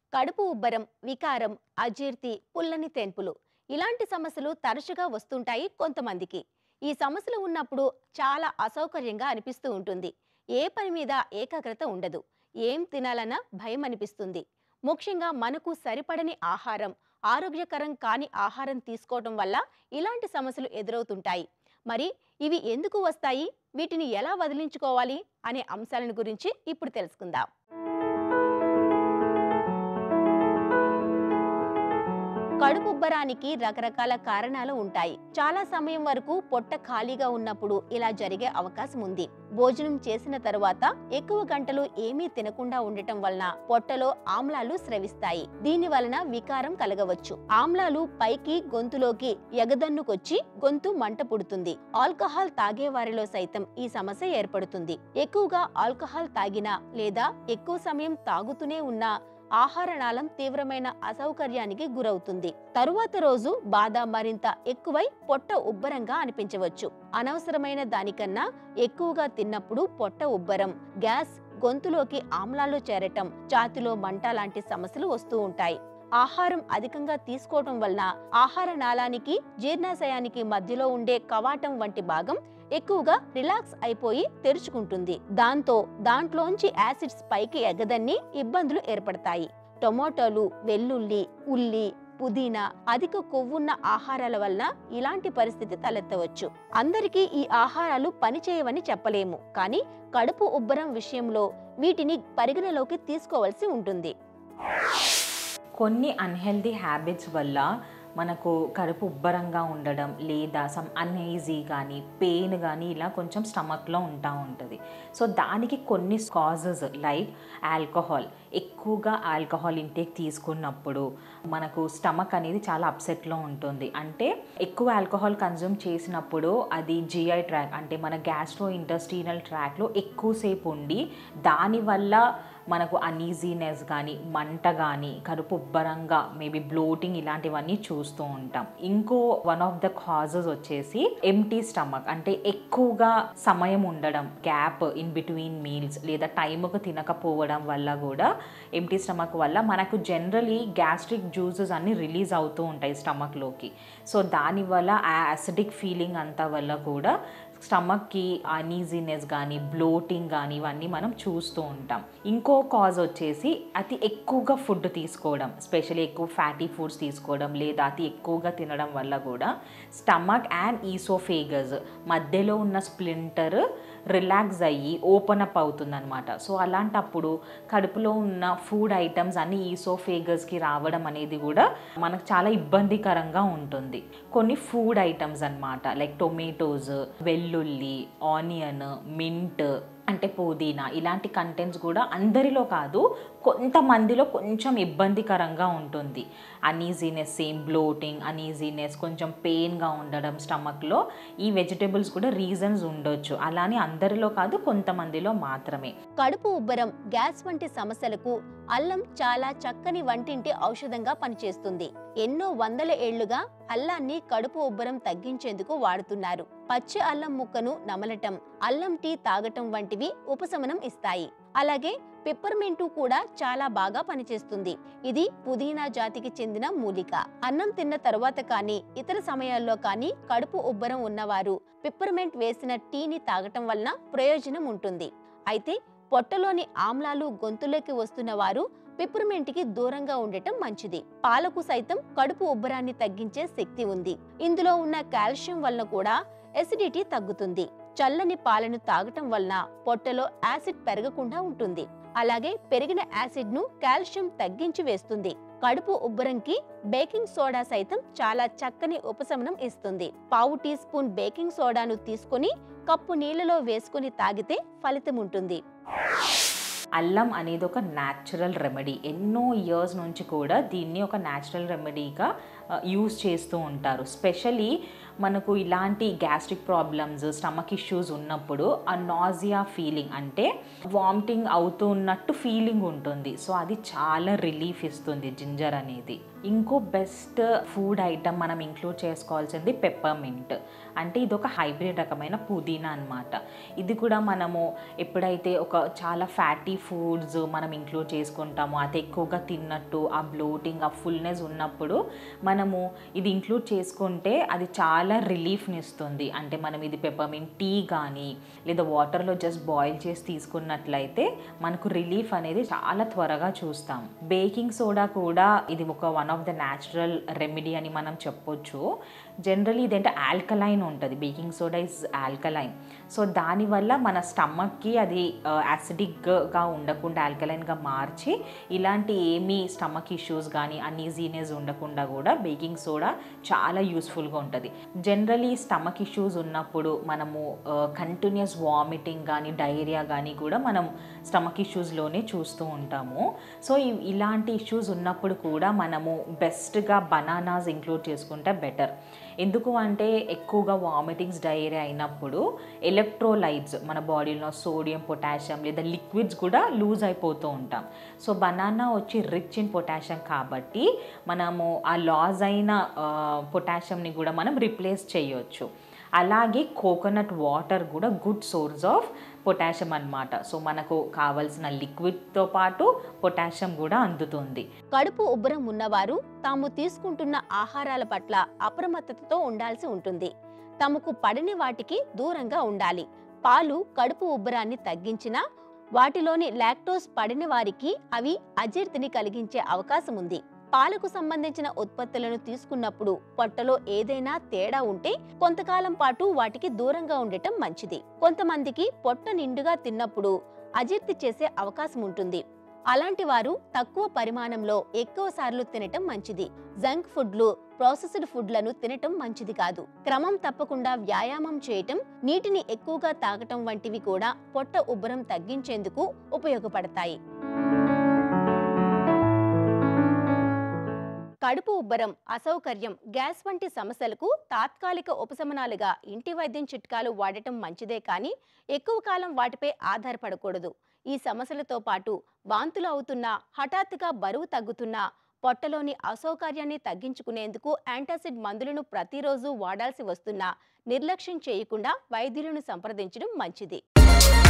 కడుపు ఉబ్బరం వికారం అజీర్తి పుల్లని తెన్పులు ఇలాంటి సమస్యలు తరచుగా వస్తుంటాయి కొంతమందికి ఈ సమస్యలు ఉన్నప్పుడు చాలా అసౌకర్యంగా అనిపిస్తూ ఉంటుంది ఏ పని మీద ఏకాగ్రత ఉండదు ఏం తినాలన్నా భయం అనిపిస్తుంది ముఖ్యంగా మనకు సరిపడని ఆహారం ఆరోగ్యకరం కాని ఆహారం తీసుకోవటం వల్ల ఇలాంటి సమస్యలు ఎదురవుతుంటాయి మరి ఇవి ఎందుకు వస్తాయి వీటిని ఎలా వదిలించుకోవాలి అనే అంశాలను గురించి ఇప్పుడు తెలుసుకుందాం కడుపు ఉబ్బరానికి రకరకాల కారణాలు ఉంటాయి చాలా సమయం వరకు పొట్ట ఖాళీగా ఉన్నప్పుడు ఇలా జరిగే అవకాశం ఉంది భోజనం చేసిన తరువాత ఎక్కువ గంటలు ఏమీ తినకుండా ఉండటం వలన పొట్టలో ఆమ్లాలు స్రవిస్తాయి దీని వలన వికారం కలగవచ్చు ఆమ్లాలు పైకి గొంతులోకి ఎగదన్నుకొచ్చి గొంతు మంట పుడుతుంది ఆల్కహాల్ తాగే వారిలో సైతం ఈ సమస్య ఏర్పడుతుంది ఎక్కువగా ఆల్కహాల్ తాగినా లేదా ఎక్కువ సమయం తాగుతూనే ఉన్నా ఆహార నాళం తీవ్రమైన అసౌకర్యానికి గురవుతుంది తరువాత రోజు బాధ మరింత ఎక్కువై పొట్ట ఉబ్బరంగా అనిపించవచ్చు అనవసరమైన దానికన్నా ఎక్కువగా తిన్నప్పుడు పొట్ట ఉబ్బరం గ్యాస్ గొంతులోకి ఆమ్లాలు చేరటం ఛాతిలో మంట లాంటి సమస్యలు వస్తూ ఉంటాయి ఆహారం అధికంగా తీసుకోవటం వలన ఆహార నాళానికి జీర్ణాశయానికి మధ్యలో ఉండే కవాటం వంటి భాగం ఎక్కువగా రిలాక్స్ అయిపోయి తెరుచుకుంటుంది దాంతో దాంట్లోంచి యాసిడ్స్ పైకి ఎగదన్ని ఇబ్బందులు ఏర్పడతాయి టొమాటోలు వెల్లుల్లి ఉల్లి పుదీనా అధిక కొవ్వున్న ఆహారాల వలన ఇలాంటి పరిస్థితి తలెత్తవచ్చు అందరికీ ఈ ఆహారాలు పనిచేయవని చెప్పలేము కానీ కడుపు ఉబ్బరం విషయంలో వీటిని పరిగణలోకి తీసుకోవాల్సి ఉంటుంది కొన్ని అన్హెల్దీ హ్యాబిట్స్ వల్ల మనకు కడుపు ఉబ్బరంగా ఉండడం లేదా సమ్ అన్ఈజీ కానీ పెయిన్ కానీ ఇలా కొంచెం స్టమక్లో ఉంటా ఉంటుంది సో దానికి కొన్ని కాజెస్ లైక్ ఆల్కహాల్ ఎక్కువగా ఆల్కహాల్ ఇంటేక్ తీసుకున్నప్పుడు మనకు స్టమక్ అనేది చాలా అప్సెట్లో ఉంటుంది అంటే ఎక్కువ ఆల్కహాల్ కన్జ్యూమ్ చేసినప్పుడు అది జిఐ ట్రాక్ అంటే మన గ్యాస్ట్రో ఇంటస్టీనల్ ట్రాక్లో ఎక్కువసేపు ఉండి దానివల్ల మనకు అనీజీనెస్ కానీ మంట కానీ కడుపు ఉబ్బరంగా మేబీ బ్లోటింగ్ ఇలాంటివన్నీ చూస్తూ ఉంటాం ఇంకో వన్ ఆఫ్ ద కాజెస్ వచ్చేసి ఎంటీ స్టమక్ అంటే ఎక్కువగా సమయం ఉండడం గ్యాప్ ఇన్ బిట్వీన్ మీల్స్ లేదా టైంకు తినకపోవడం వల్ల కూడా ఎంటీ స్టమక్ వల్ల మనకు జనరలీ గ్యాస్ట్రిక్ జ్యూసెస్ అన్ని రిలీజ్ అవుతూ ఉంటాయి స్టమక్లోకి సో దానివల్ల ఆ అసిడిక్ ఫీలింగ్ అంతా వల్ల కూడా స్టమక్కి అనీజీనెస్ కానీ బ్లోటింగ్ కానీ ఇవన్నీ మనం చూస్తూ ఉంటాం ఇంకో కాజ్ వచ్చేసి అతి ఎక్కువగా ఫుడ్ తీసుకోవడం స్పెషల్లీ ఎక్కువ ఫ్యాటీ ఫుడ్స్ తీసుకోవడం లేదా అతి ఎక్కువగా తినడం వల్ల కూడా స్టమక్ అండ్ ఈసోఫేగస్ మధ్యలో ఉన్న స్ప్లింటర్ రిలాక్స్ అయ్యి ఓపెన్ అప్ అవుతుందన్నమాట సో అలాంటప్పుడు కడుపులో ఉన్న ఫుడ్ ఐటమ్స్ అన్ని ఈసోఫేగస్కి రావడం అనేది కూడా మనకు చాలా ఇబ్బందికరంగా ఉంటుంది కొన్ని ఫుడ్ ఐటమ్స్ అన్నమాట లైక్ టొమాటోస్ వెల్లుల్లి ఆనియన్ మింట్ అంటే పుదీనా ఇలాంటి కంటెంట్స్ కూడా అందరిలో కాదు కొంతమందిలో కొంచెం ఇబ్బందికరంగా ఉంటుంది అనీజీనెస్ సేమ్ బ్లోటింగ్ అనీజీనెస్ కొంచెం పెయిన్గా ఉండడం స్టమక్లో ఈ వెజిటేబుల్స్ కూడా రీజన్స్ ఉండొచ్చు అలానే అందరిలో కాదు కొంతమందిలో మాత్రమే కడుపు ఉబ్బరం గ్యాస్ వంటి సమస్యలకు అల్లం చాలా చక్కని వంటింటి ఔషధంగా పనిచేస్తుంది ఎన్నో వందల ఏళ్లుగా అల్లాన్ని కడుపు ఉబ్బరం తగ్గించేందుకు వాడుతున్నారు పచ్చి అల్లం ముక్కను నమలటం అల్లం టీ తాగటం వంటివి ఉపశమనం ఇస్తాయి అలాగే పెప్పర్మెంటు కూడా చాలా బాగా పనిచేస్తుంది ఇది పుదీనా జాతికి చెందిన మూలిక అన్నం తిన్న తరువాత కానీ ఇతర సమయాల్లో కానీ కడుపు ఉబ్బరం ఉన్నవారు పిప్పర్మెంట్ వేసిన టీని తాగటం వలన ప్రయోజనం ఉంటుంది అయితే పొట్టలోని ఆమ్లాలు గొంతులోకి వస్తున్న వారు పిప్పర్మెంట్కి దూరంగా ఉండటం మంచిది పాలకు సైతం కడుపు ఉబ్బరాన్ని తగ్గించే శక్తి ఉంది ఇందులో ఉన్న కాల్షియం వలన కూడా ఎసిడిటీ తగ్గుతుంది చల్లని పాలను తాగటం వలన పొట్టలో యాసిడ్ పెరగకుండా ఉంటుంది అలాగే పెరిగిన యాసిడ్ ను కాల్షియం తగ్గించి వేస్తుంది కడుపు ఉబ్బరంకి బేకింగ్ సోడా సైతం చాలా చక్కని ఉపశమనం ఇస్తుంది పావు టీ స్పూన్ బేకింగ్ సోడాను తీసుకొని కప్పు నీళ్ళలో వేసుకుని తాగితే ఫలితం ఉంటుంది అల్లం అనేది ఒక న్యాచురల్ రెమెడీ ఎన్నో ఇయర్స్ నుంచి కూడా దీన్ని ఒక న్యాచురల్ రెమెడీగా యూస్ చేస్తూ ఉంటారు స్పెషలీ మనకు ఇలాంటి గ్యాస్ట్రిక్ ప్రాబ్లమ్స్ స్టమక్ ఇష్యూస్ ఉన్నప్పుడు ఆ నాజియా ఫీలింగ్ అంటే వామిటింగ్ అవుతూ ఉన్నట్టు ఫీలింగ్ ఉంటుంది సో అది చాలా రిలీఫ్ ఇస్తుంది జింజర్ అనేది ఇంకో బెస్ట్ ఫుడ్ ఐటమ్ మనం ఇంక్లూడ్ చేసుకోవాల్సింది పెప్పర్మింట్ అంటే ఇది ఒక హైబ్రిడ్ రకమైన పుదీనా అన్నమాట ఇది కూడా మనము ఎప్పుడైతే ఒక చాలా ఫ్యాటీ ఫుడ్స్ మనం ఇంక్లూడ్ చేసుకుంటామో అది ఎక్కువగా తిన్నట్టు ఆ బ్లోటింగ్ ఆ ఫుల్నెస్ ఉన్నప్పుడు మనము ఇది ఇంక్లూడ్ చేసుకుంటే అది చాలా రిలీఫ్ని ఇస్తుంది అంటే మనం ఇది పెప్పర్మింట్ టీ కానీ లేదా వాటర్లో జస్ట్ బాయిల్ చేసి తీసుకున్నట్లయితే మనకు రిలీఫ్ అనేది చాలా త్వరగా చూస్తాం బేకింగ్ సోడా కూడా ఇది ఒక one of the natural remedy అని మనం చెప్పొచ్చు జనరలీ ఇదేంటే ఆల్కలైన్ ఉంటుంది baking soda is alkaline so దానివల్ల మన స్టమక్కి అది యాసిడిక్గా ఉండకుండా ఆల్కలైన్గా మార్చి ఇలాంటి ఏమీ స్టమక్ ఇష్యూస్ కానీ అన్ఈజీనెస్ ఉండకుండా కూడా బేకింగ్ సోడా చాలా యూస్ఫుల్గా ఉంటుంది జనరలీ స్టమక్ ఇష్యూస్ ఉన్నప్పుడు మనము కంటిన్యూస్ వామిటింగ్ కానీ డైరియా కానీ కూడా మనం స్టమక్ ఇష్యూస్లోనే చూస్తూ ఉంటాము సో ఇ- ఇలాంటి ఇష్యూస్ ఉన్నప్పుడు కూడా మనము బెస్ట్గా బనానాస్ ఇంక్లూడ్ చేసుకుంటే బెటర్ ఎందుకు అంటే ఎక్కువగా వామిటింగ్స్ డైరియా అయినప్పుడు ఎలక్ట్రోలైట్స్ మన బాడీలో సోడియం పొటాషియం లేదా లిక్విడ్స్ కూడా లూజ్ అయిపోతూ ఉంటాం సో బనానా వచ్చి రిచ్ ఇన్ పొటాషియం కాబట్టి మనము ఆ లాస్ అయిన పొటాషియంని కూడా మనం రిప్లేస్ చేయొచ్చు అలాగే కోకోనట్ వాటర్ కూడా గుడ్ సోర్స్ ఆఫ్ పొటాషియం అన్నమాట సో మనకు కావాల్సిన లిక్విడ్తో పాటు పొటాషియం కూడా అందుతుంది కడుపు ఉబ్బరం ఉన్నవారు తాము తీసుకుంటున్న ఆహారాల పట్ల అప్రమత్తతతో ఉండాల్సి ఉంటుంది తమకు పడని వాటికి దూరంగా ఉండాలి పాలు కడుపు ఉబ్బరాన్ని తగ్గించినా వాటిలోని లాక్టోస్ పడని వారికి అవి అజీర్తిని కలిగించే అవకాశం ఉంది పాలకు సంబంధించిన ఉత్పత్తులను తీసుకున్నప్పుడు పొట్టలో ఏదైనా తేడా ఉంటే కొంతకాలం పాటు వాటికి దూరంగా ఉండటం మంచిది కొంతమందికి పొట్ట నిండుగా తిన్నప్పుడు అజీర్తి చేసే అవకాశం ఉంటుంది అలాంటి వారు తక్కువ పరిమాణంలో ఎక్కువ సార్లు తినటం మంచిది జంక్ ఫుడ్లు ప్రాసెస్డ్ ఫుడ్లను తినటం మంచిది కాదు క్రమం తప్పకుండా వ్యాయామం చేయటం నీటిని ఎక్కువగా తాగటం వంటివి కూడా పొట్ట ఉబ్బరం తగ్గించేందుకు ఉపయోగపడతాయి కడుపు ఉబ్బరం అసౌకర్యం గ్యాస్ వంటి సమస్యలకు తాత్కాలిక ఉపశమనాలుగా ఇంటి వైద్యం చిట్కాలు వాడటం మంచిదే కానీ ఎక్కువ కాలం వాటిపై ఆధారపడకూడదు ఈ సమస్యలతో పాటు వాంతులు అవుతున్నా హఠాత్తుగా బరువు తగ్గుతున్నా పొట్టలోని అసౌకర్యాన్ని తగ్గించుకునేందుకు యాంటాసిడ్ మందులను ప్రతిరోజు వాడాల్సి వస్తున్నా నిర్లక్ష్యం చేయకుండా వైద్యులను సంప్రదించడం మంచిది